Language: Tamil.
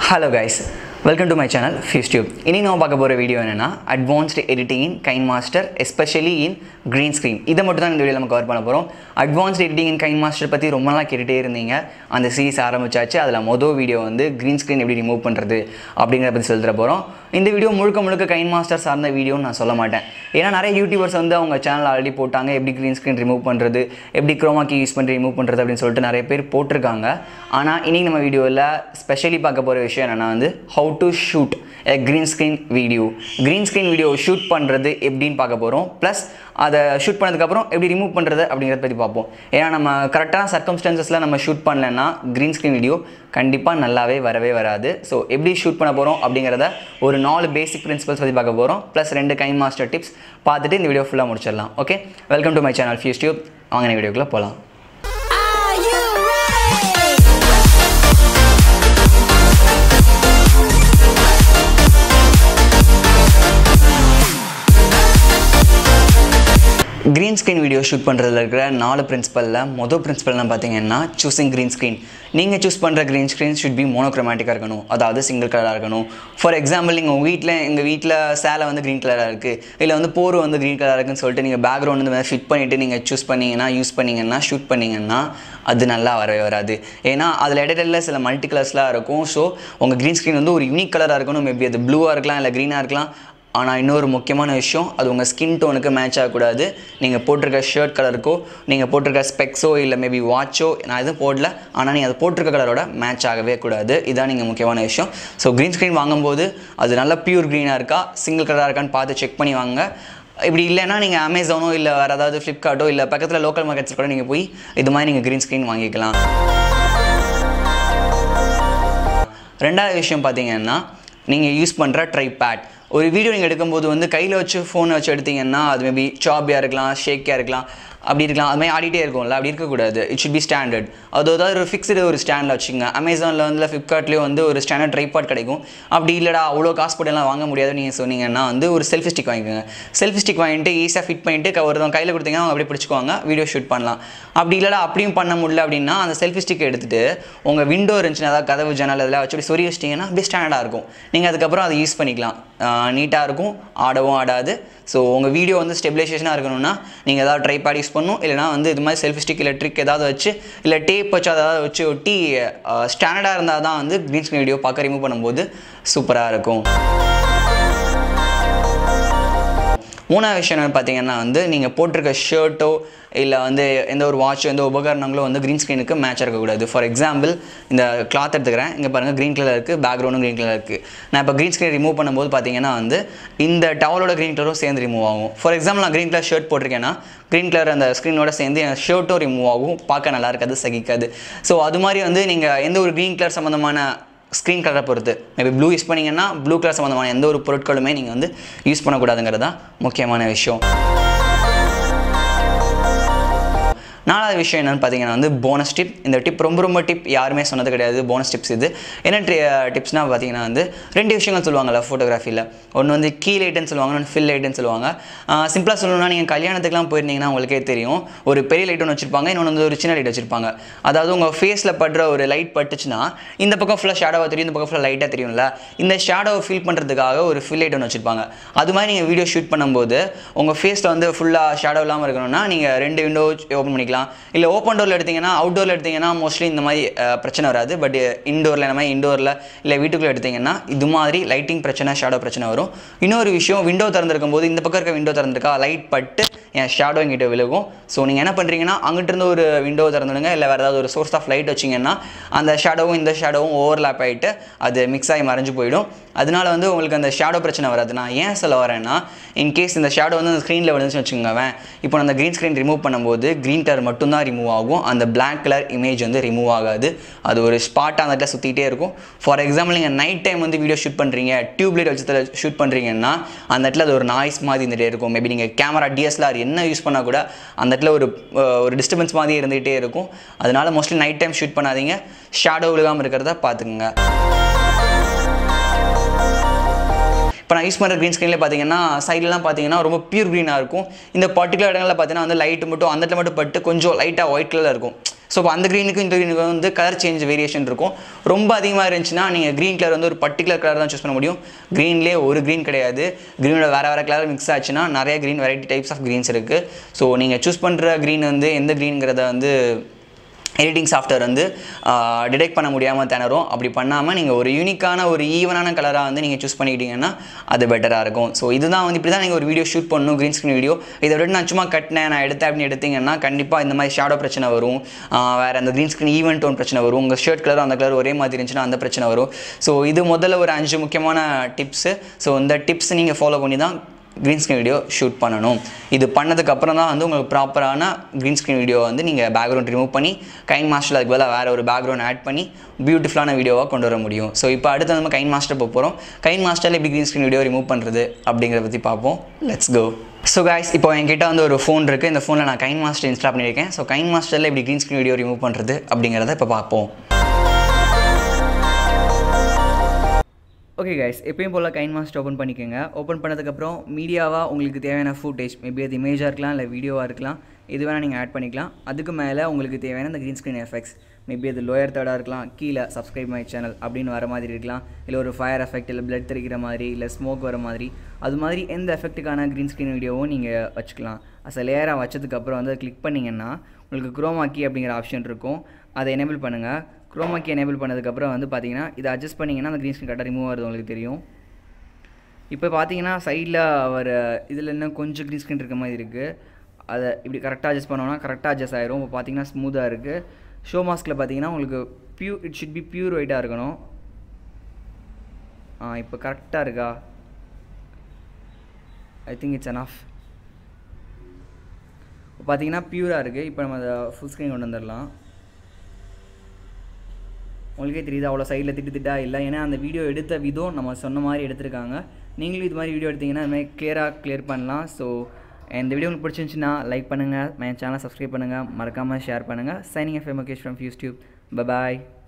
Hello guys welcome to my channel FuseTube இனி நம்ம பார்க்க போகிற வீடியோ என்னென்னா advanced editing in KineMaster especially in green screen இதை மட்டும் தான் இந்த வீடியோ நம்ம கவர் பண்ண போகிறோம் advanced editing in KineMaster பற்றி ரொம்ப நாளாக கேட்டுகிட்டே இருந்தீங்க அந்த சீரிஸ் ஆரம்பிச்சாச்சு அதில் மொதல் வீடியோ வந்து க்ரீன் ஸ்க்ரீன் எப்படி ரிமூவ் பண்ணுறது அப்படிங்கிறத பற்றி சொல்லிட்டு போகிறோம் இந்த வீடியோ முழுக்க முழுக்க கைன் மாஸ்டர் சார்ந்த வீடியோன்னு நான் சொல்ல மாட்டேன் ஏன்னா நிறைய யூடியூபர்ஸ் வந்து அவங்க சேனல் ஆல்ரெடி போட்டாங்க எப்படி க்ரீன் ஸ்க்ரீன் ரிமூவ் பண்ணுறது எப்படி க்ரோமாக்கி யூஸ் பண்ணி ரிமூவ் பண்ணுறது அப்படின்னு சொல்லிட்டு நிறைய பேர் போட்டிருக்காங்க ஆனால் இன்றைக்கி நம்ம வீடியோவில் ஸ்பெஷலி பார்க்க போகிற விஷயம் என்னென்னா வந்து how to shoot a green screen video green screen video shoot பண்ணுறது எப்படின்னு பார்க்க போகிறோம் ப்ளஸ் அதை ஷூட் பண்ணதுக்கப்புறம் எப்படி ரிமூவ் பண்ணுறது அப்படிங்கிறத பற்றி பார்ப்போம் ஏன்னா நம்ம கரெக்டான சர்க்கம்ஸ்டன்சஸில் நம்ம ஷூட் பண்ணலன்னா க்ரீன் ஸ்க்ரீன் வீடியோ கண்டிப்பாக நல்லாவே வரவே வராது ஸோ எப்படி ஷூட் பண்ண போகிறோம் அப்படிங்கிறத ஒரு நாலு பேசிக் பிரின்சிபல்ஸ் பற்றி பார்க்க போகிறோம் ப்ளஸ் ரெண்டு கைன் மாஸ்டர் டிப்ஸ் பார்த்துட்டு இந்த வீடியோ ஃபுல்லாக முடிச்சிடலாம் okay welcome to my channel FuseTube வாங்க இந்த வீடியோக்குள்ளே போகலாம் Are you ready? Green screen video shoot பண்ணுறதுல இருக்கிற நாலு பிரின்சிபலில் மொதல் பிரின்சிபல்னு பார்த்தீங்கன்னா சூஸிங் க்ரீன் ஸ்க்ரீன் நீங்கள் சூஸ் பண்ணுற க்ரீன் ஸ்க்ரீன் ஷுட் பி மோனோக்ரோமேட்டிக்காக இருக்கணும் அதாவது சிங்கிள் கலராக இருக்கணும் ஃபார் எக்ஸாம்பிள் நீங்கள் உங்கள் வீட்டில் எங்கள் வீட்டில் சேலை வந்து க்ரீன் கலராக இருக்குது இல்லை வந்து போர் வந்து க்ரீன் கலராக இருக்குன்னு சொல்லிட்டு நீங்கள் பேக்ரவுண்ட் இந்த மாதிரி ஃபிட் பண்ணிவிட்டு நீங்கள் சூஸ் பண்ணீங்கன்னா யூஸ் பண்ணீங்கன்னா ஷூட் பண்ணீங்கன்னா அது நல்லா வரவே வராது ஏன்னா அதில் இடையில சில மல்டி கலர்ஸ்லாம் இருக்கும் ஸோ உங்கள் க்ரீன் ஸ்க்ரீன் வந்து ஒரு யூனிக் கலராக இருக்கணும் மேபி அது ப்ளூவாக இருக்கலாம் இல்லை க்ரீனாக இருக்கலாம் ஆனால் இன்னொரு முக்கியமான விஷயம் அது உங்கள் ஸ்கின் டோனுக்கு மேட்ச் ஆகக்கூடாது நீங்கள் போட்டிருக்க ஷர்ட் கலருக்கோ நீங்கள் போட்டிருக்க ஸ்பெக்ஸோ இல்லை மேபி வாட்சோ நான் எதுவும் போடல ஆனால் நீங்கள் அது போட்டிருக்க கலரோட மேட்ச் ஆகவே கூடாது இதான் நீங்கள் முக்கியமான விஷயம் ஸோ க்ரீன் ஸ்க்ரீன் வாங்கும்போது அது நல்லா பியூர் க்ரீனாக இருக்கா சிங்கிள் கலராக இருக்கான்னு பார்த்து செக் பண்ணி வாங்க இப்படி இல்லைன்னா நீங்கள் அமேசானோ இல்லை வேறு ஏதாவது ஃப்ளிப்கார்ட்டோ இல்லை பக்கத்தில் லோக்கல் மார்க்கெட்ஸில் கூட நீங்கள் போய் இது மாதிரி நீங்கள் க்ரீன் ஸ்க்ரீன் வாங்கிக்கலாம் ரெண்டாவது விஷயம் பார்த்தீங்கன்னா நீங்கள் யூஸ் பண்ணுற ட்ரைபேட் ஒரு வீடியோ நீங்கள் எடுக்கும்போது வந்து கையில் வச்சு ஃபோனை வச்சு எடுத்தீங்கன்னா அது மேபி சாபியாக இருக்கலாம் ஷேக்கியாக இருக்கலாம் அப்படி இருக்கலாம் அது மாதிரி ஆடிட்டே இருக்கும்ல அப்படி இருக்கக்கூடாது இட் ஷுட் பி ஸ்டாண்டர்ட் அது ஏதாவது ஒரு ஃபிக்ஸ்டு ஒரு ஸ்டாண்டில் வச்சுங்க அமேசானில் வந்து ஃப்ளிப்கார்ட்லேயும் வந்து ஒரு ஸ்டாண்டர்ட் ட்ரைபாட் கிடைக்கும் அப்படி இல்லைடா அவ்வளோ காசு போட்டுலாம் வாங்க முடியாதுன்னு நீங்கள் சொன்னீங்கன்னா வந்து ஒரு செல்ஃபி ஸ்டிக் வாங்கிக்கோங்க செல்ஃபி ஸ்டிக் வாங்கிட்டு ஈஸியாக ஃபிட் பண்ணிட்டு கவர் தான் கையில் கொடுத்தீங்கன்னா அவங்க அப்படியே பிடிச்சிக்குவாங்க வீடியோ ஷூட் பண்ணலாம் அப்படி இல்லைடா அப்படியும் பண்ண முடியல அப்படின்னா அந்த செல்ஃபி ஸ்டிக் எடுத்துகிட்டு உங்கள் விண்டோ இருந்துச்சுன்னா அதாவது கதவு ஜன்னல் அதெல்லாம் வச்சு அப்படி சொறி வச்சிட்டிங்கன்னா அப்படியே ஸ்டாண்டர்டாக இருக்கும் நீங்கள் அதுக்கப்புறம் அதை யூஸ் பண்ணிக்கலாம் நீட்டாக இருக்கும் ஆடவும் ஆடாது ஸோ உங்கள் வீடியோ வந்து ஸ்டெபிலைசேஷனாக இருக்கணும்னா நீங்கள் ஏதாவது ட்ரைபேட் யூஸ் பண்ணணும் இல்லைனா வந்து இது மாதிரி செல்ஃபி ஸ்டிக் இல்லை ட்ரிக் ஏதாவது வச்சு இல்லை டேப் வச்சு அதாவது வச்சு ஒட்டி ஸ்டாண்டர்டாக இருந்தால் தான் வந்து க்ரீன் ஸ்க்ரீன் வீடியோ பார்க்க ரிமூவ் பண்ணும்போது சூப்பராக இருக்கும் மூணாவது விஷயம் என்னென்னு பார்த்தீங்கன்னா வந்து நீங்கள் போட்டிருக்க ஷர்ட்டோ இல்லை வந்து எந்த ஒரு வாட்சோ எந்த உபகரணங்களோ வந்து க்ரீன் ஸ்க்ரீனுக்கு மேட்ச் இருக்கக்கூடாது ஃபார் எக்ஸாம்பிள் இந்த கிளாத் எடுத்துக்கிறேன் இங்கே பாருங்கள் க்ரீன் கலர் இருக்குது பேக்ரவுண்டும் க்ரீன் கலர் இருக்குது நான் இப்போ க்ரீன் ஸ்க்ரீன் ரிமூவ் பண்ணும்போது பார்த்தீங்கன்னா வந்து இந்த டவலோட க்ரீன் கலரும் சேர்ந்து ரிமூவ் ஆகும் ஃபார் எக்ஸாம்பிள் நான் க்ரீன் கலர் ஷர்ட் போட்டிருக்கேன்னா க்ரீன் கலர் அந்த ஸ்க்ரீனோட சேர்ந்து என் ஷர்ட்டும் ரிமூவ் ஆகும் பார்க்க நல்லா இருக்காது சகிக்காது ஸோ அது மாதிரி வந்து நீங்கள் எந்த ஒரு க்ரீன் கலர் சம்மந்தமான ஸ்க்ரீன் கலரை பொறுத்து மேபி ப்ளூ யூஸ் பண்ணிங்கன்னா ப்ளூ கலர் சம்மந்தமான எந்த ஒரு பொருட்களுமே நீங்கள் வந்து யூஸ் பண்ணக்கூடாதுங்கிறது தான் முக்கியமான விஷயம் நாலாவது விஷயம் என்னென்னு பார்த்தீங்கன்னா வந்து போனஸ் டிப் இந்த டிப் ரொம்ப ரொம்ப டிப் யாருமே சொன்னது கிடையாது போனஸ் டிப்ஸ் இது என்ன டிப்ஸ்னால் பார்த்தீங்கன்னா வந்து ரெண்டு விஷயங்கள் சொல்லுவாங்கல்ல ஃபோட்டோகிராஃபியில் ஒன்று வந்து கீ லைட்டுன்னு சொல்லுவாங்க ஒன்று ஃபில் லைட்டுன்னு சொல்லுவாங்க சிம்பிளாக சொல்லணும்னா நீங்கள் கல்யாணத்துக்குலாம் போயிருந்தீங்கன்னா உங்களுக்கே தெரியும் ஒரு பெரிய லைட் ஒன்று வச்சிருப்பாங்க இன்னொன்று வந்து ஒரு சின்ன லைட் வச்சிருப்பாங்க அதாவது உங்கள் ஃபேஸில் படுற ஒரு லைட் பட்டுச்சுன்னா இந்த பக்கம் ஃபுல்லாக ஷேடோவாக தெரியும் இந்த பக்கம் ஃபுல்லாக லைட்டாக தெரியும்ல இந்த ஷேடோவை ஃபீல் பண்ணுறதுக்காக ஒரு ஃபில் லைட் ஒன்று வச்சிருப்பாங்க அது மாதிரி நீங்கள் வீடியோ ஷூட் பண்ணும்போது உங்கள் ஃபேஸில் வந்து ஃபுல்லாக ஷேடோ இல்லாமல் இருக்கணும்னா நீங்கள் ரெண்டு விண்டோ ஓப்பன் பண்ணிக்கலாம் இல்லை ஓப்பன் டோரில் எடுத்தீங்கன்னா அவுட்டோரில் எடுத்தீங்கன்னா மோஸ்ட்லி இந்த மாதிரி அஹ், பிரச்சனை வராது பட் இண்டோரில் இந்த மாதிரி இண்டோரில் இல்லை வீட்டுக்குள்ளே எடுத்தீங்கன்னா இது மாதிரி லைட்டிங் பிரச்சனை ஷேடோ பிரச்சனை வரும் இன்னொரு விஷயம் விண்டோ திறந்திருக்கும் போது இந்த பக்கம் இருக்க விண்டோ திறந்திருக்கா லைட் பட்டு என் ஷேடோ இங்கிட்ட விழுகும் ஸோ நீங்கள் என்ன பண்ணுறீங்கன்னா அங்கிட்ட இருந்து ஒரு விண்டோ திறந்துடுங்க இல்லை வேறு ஏதாவது ஒரு சோர்ஸ் ஆஃப் லைட் வச்சிங்கன்னா அந்த ஷேடோவும் இந்த ஷேடோவும் ஓவர்லேப் ஆகிட்டு அது மிக்ஸ் ஆகி மறைஞ்சு போயிடும் அதனால வந்து உங்களுக்கு அந்த ஷேடோ பிரச்சனை வராது நான் ஏன் சொல்ல வரேன்னா இன்கேஸ் இந்த ஷேடோ வந்து அந்த ஸ்க்ரீனில் விழுந்துச்சு வச்சுக்கோங்க இப்போ நான் அந்த க்ரீன் ஸ்க்ரீன் ரிமூவ் பண்ணும்போது க்ரீன் கலர் மட்டும்தான் ரிமூவ் ஆகும் அந்த பிளாக் கலர் இமேஜ் வந்து ரிமூவ் ஆகாது அது ஒரு ஸ்பாட்டாக அந்த இடத்துல சுற்றிட்டே இருக்கும் ஃபார் எக்ஸாம்பிள் நீங்கள் நைட் டைம் வந்து வீடியோ ஷூட் பண்ணுறீங்க டியூப் லைட் வச்சு ஷூட் பண்ணுறீங்கன்னா அந்த இடத்துல அது ஒரு நாய்ஸ் மாதிரி இருந்துகிட்டே இருக்கும் மேபி நீங்கள் கேமரா டிஎஸ்எல்ஆர் என்ன யூஸ் பண்ணால் கூட அந்த இடத்துல ஒரு அஹ், ஒரு டிஸ்டர்பன்ஸ் மாதிரி இருந்துகிட்டே இருக்கும் அதனால மோஸ்ட்லி நைட் டைம் ஷூட் பண்ணாதீங்க ஷேடோ விழுகாமல் இருக்கிறத பார்த்துக்குங்க இப்போ நான் யூஸ் பண்ணுற க்ரீன் ஸ்க்ரீனில் பார்த்தீங்கன்னா சைட்லலாம் பார்த்தீங்கன்னா ரொம்ப பியூர் க்ரீனாக இருக்கும் இந்த பர்டிகுலர் இடங்களில் பார்த்தீங்கன்னா வந்து லைட் மட்டும் அந்த இடத்துல மட்டும் பட்டு கொஞ்சம் லைட்டாக ஒயிட் கலரில் இருக்கும் ஸோ இப்போ அந்த க்ரீனுக்கும் இந்த க்ரீனுக்கு வந்து கலர் சேஞ்ச் வேரியேஷன் இருக்கும் ரொம்ப அதிகமாக இருந்துச்சுன்னா நீங்கள் க்ரீன் கலர் வந்து ஒரு பர்டிகுலர் கலர் தான் சூஸ் பண்ண முடியும் க்ரீன்லேயே ஒரு க்ரீன் கிடையாது க்ரீனோட வேறு வேறு கலர் மிக்ஸ் ஆச்சுன்னா நிறைய green variety types of greens இருக்குது ஸோ நீங்கள் சூஸ் பண்ணுற க்ரீன் வந்து எந்த க்ரீனுங்கிறத வந்து எடிட்டிங் சாஃப்ட்வேர் வந்து டிடெக்ட் பண்ண முடியாமல் திணறும் அப்படி பண்ணாமல் நீங்கள் ஒரு யூனிக்கான ஒரு ஈவனான கலராக வந்து நீங்கள் சூஸ் பண்ணிக்கிட்டீங்கன்னா அது பெட்டராக இருக்கும் ஸோ இதுதான் வந்து இப்படி தான் நீங்கள் ஒரு வீடியோ ஷூட் பண்ணணும் க்ரீன் ஸ்க்ரீன் வீடியோ இதை விட நான் சும்மா கட்டினேன் நான் எடுத்தேன் அப்படின்னு எடுத்தீங்கன்னா கண்டிப்பாக இந்த மாதிரி ஷேடோ பிரச்சனை வரும் ஆஹ் வேறு அந்த க்ரீன் ஸ்க்ரீன் ஈவெண்ட் டோன் பிரச்சனை வரும் உங்கள் ஷர்ட் கலரும் அந்த கலர் ஒரே மாதிரி இருந்துச்சுன்னா அந்த பிரச்சனை வரும் ஸோ இது முதல்ல ஒரு அஞ்சு முக்கியமான டிப்ஸு ஸோ இந்த டிப்ஸ் நீங்கள் ஃபாலோ பண்ணி தான் க்ரீன் ஸ்க்ரீன் வீடியோ ஷூட் பண்ணணும் இது பண்ணதுக்கு அப்புறம் தான் வந்து உங்களுக்கு ப்ராப்பரான க்ரீன் ஸ்க்ரீன் வீடியோ வந்து நீங்கள் பேக்ரவுண்ட் ரிமூவ் பண்ணி கைன் மாஸ்டர் அதுக்கு பதிலாக வேறு ஒரு பேக்ரவுண்ட் ஆட் பண்ணி பியூட்டிஃபுல்லான வீடியோவாக கொண்டு வர முடியும் ஸோ இப்போ அடுத்து நம்ம கைன் மாஸ்டர் போக போகிறோம் கைன் மாஸ்டரில் எப்படி க்ரீன் ஸ்க்ரீன் வீடியோ ரிமூவ் பண்ணுறது அப்படிங்கிறத பற்றி பார்ப்போம் லெட்ஸ் கோ ஸோ guys இப்போ என்கிட்ட வந்து ஒரு ஃபோன் இருக்குது இந்த ஃபோனில் நான் கைன் மாஸ்டர் இன்ஸ்டால் பண்ணியிருக்கேன் ஸோ கைன் மாஸ்டரில் எப்படி க்ரீன் ஸ்க்ரீன் வீடியோ ரிமூவ் பண்ணுறது அப்படிங்கிறத இப்போ பார்ப்போம் ஓகே கைஸ் எப்பயும் போல் கைன் மாஸ்டர் ஓப்பன் பண்ணிக்கோங்க ஓப்பன் பண்ணதுக்கப்புறம் மீடியாவாக உங்களுக்கு தேவையான ஃபுட்டேஜ் மேபி அது இமேஜாக இருக்கலாம் இல்லை வீடியோவாக இருக்கலாம் இது வேணால் நீங்கள் ஆட் பண்ணிக்கலாம் அதுக்கு மேலே உங்களுக்கு தேவையான இந்த க்ரீன் ஸ்க்ரீன் எஃபெக்ட்ஸ் மேபி அது லோயர் தேர்டாக இருக்கலாம் கீழே சப்ஸ்கிரைப் மை சேனல் அப்படின்னு வர மாதிரி இருக்கலாம் இல்லை ஒரு ஃபயர் எஃபெக்ட் இல்லை பிளட் தெரிக்கிற மாதிரி இல்லை ஸ்மோக் வர மாதிரி அது மாதிரி எந்த எஃபெக்ட்டுக்கான க்ரீன் ஸ்க்ரீன் வீடியோவும் நீங்கள் வச்சுக்கலாம் அஸ் லேயராக வச்சதுக்கப்புறம் வந்து கிளிக் பண்ணிங்கன்னா உங்களுக்கு குரோமா கீ அப்படிங்கிற ஆப்ஷன் இருக்கும் அதை எனேபிள் பண்ணுங்கள் குரோமா கீ எனேபிள் பண்ணதுக்கப்புறம் வந்து பார்த்தீங்கன்னா இதை அட்ஜஸ்ட் பண்ணிங்கன்னா அந்த க்ரீன் ஸ்க்ரீன் கரெக்டாக ரிமூவ் ஆகுது உங்களுக்கு தெரியும் இப்போ பார்த்தீங்கன்னா சைடில் அவர் இதில் இன்னும் கொஞ்சம் க்ரீன் ஸ்க்ரீன் இருக்க மாதிரி இருக்குது அதை இப்படி கரெக்டாக அட்ஜஸ்ட் பண்ணோன்னா கரெக்டாக அட்ஜஸ்ட் ஆயிரும் இப்போ பார்த்தீங்கன்னா ஸ்மூத்தாக இருக்குது ஷோ மாஸ்கில் பார்த்தீங்கன்னா உங்களுக்கு pure it should be pure ஒயிட்டாக இருக்கணும் ஆ இப்போ கரெக்டாக இருக்கா ஐ திங்க் இட்ஸ் அனஃப் இப்போ பார்த்தீங்கன்னா பியூராக இருக்குது இப்போ நம்ம அதை ஃபுல் ஸ்க்ரீன் கொண்டு வந்துடலாம் உங்களுக்கே தெரியுது அவ்வளோ சைடில் திட்டு திட்டா இல்லை ஏன்னா அந்த வீடியோ எடுத்த விதம் நம்ம சொன்ன மாதிரி எடுத்திருக்காங்க நீங்களும் இது மாதிரி வீடியோ எடுத்தீங்கன்னா அது மாதிரி கிளியராக கிளியர் பண்ணலாம் ஸோ இந்த வீடியோ உங்களுக்கு பிடிச்சிருந்துச்சுன்னா லைக் பண்ணுங்கள் என் சேனலை சப்ஸ்கிரைப் பண்ணுங்கள் மறக்காமல் ஷேர் பண்ணுங்கள் signing F M Mukesh from FuseTube bye bye